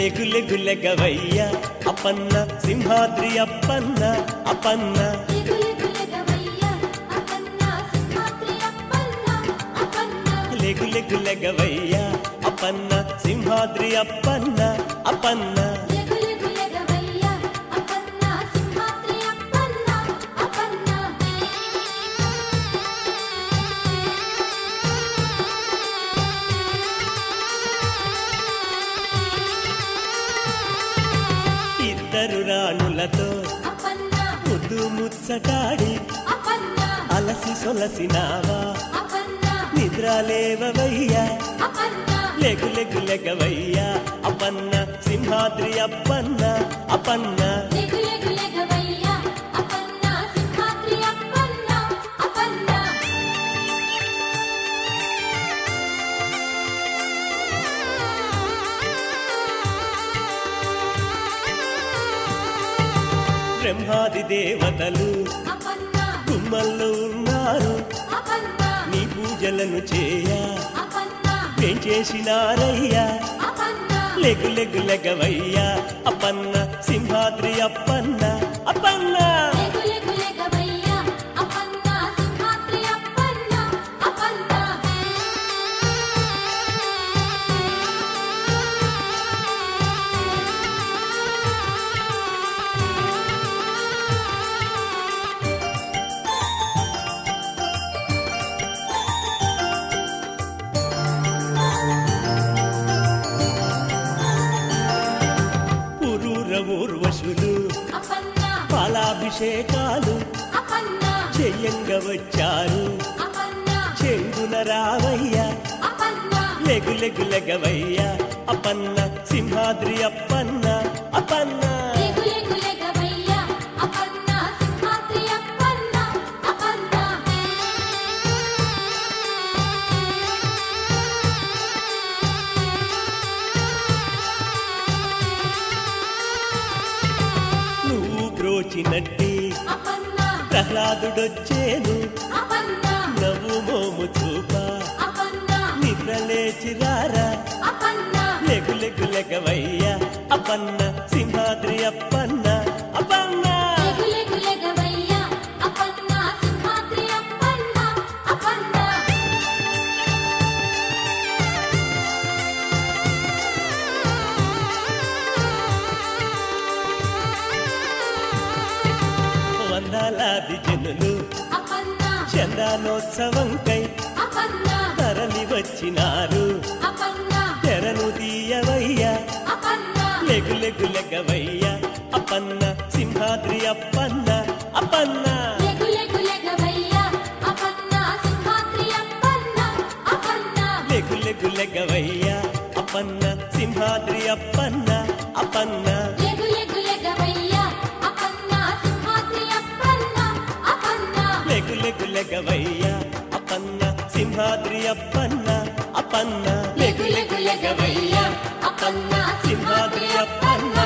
లెగులె గులెగవయ్య అపన్న సింహాద్రి అప్పన్న అపన్న లెగులె గులెగవయ్య అపన్న సింహాద్రి అప్పన్న అపన్న ఇద్దరు రాణులతో ముద్దు ముచ్చటాడి అలసి సొలసినావా నిద్రలేవవయ్యా లెగు లెగు లెగవయ్యా అపన్న సింహాద్రి అప్పన్న అపన్న బ్రహ్మాది దేవతలు గుమ్మల్లో ఉన్నారు నీ పూజలను చేయ ఏం చేసినారయ్యా లెగు లెగు లెగవయ్యా అపన్న సింహాద్రి అప్పన్న అపన్న పురూర ఊర్వశులు పాలాభిషేకాలు చెయ్యంగ వచ్చారు చెంగున రావయ్య లెగు లెగు లెగవయ్య అపన్న సింహాద్రి అప్పన్న అపన్న నువ్వు బ్రోచినట్టి ప్రహ్లాదుడొచ్చేను నవ్వు మోము చూప నిద్ర లేచి రారా లెగు లెగు లెగవయ్య అపన్న సింహాద్రి అప్పన్న అపన్న వందలాది జనులు చందానోత్సవంకై తరలి వచ్చినారు తెరను తీయవయ్యా లెగు లెగు లెగవయ్య అపన్న సింహాద్రి అప్పన్న అపన్న లెగు లెగు లెగవయ్య అపన్న సింహాద్రి అప్పన్న అపన్న లెగు లెగు లెగవయ్య అపన్న సింహాద్రి అప్పన్న అపన్న లెగు లెగు లెగవయ్య అపన్న సింహాద్రి అప్పన్న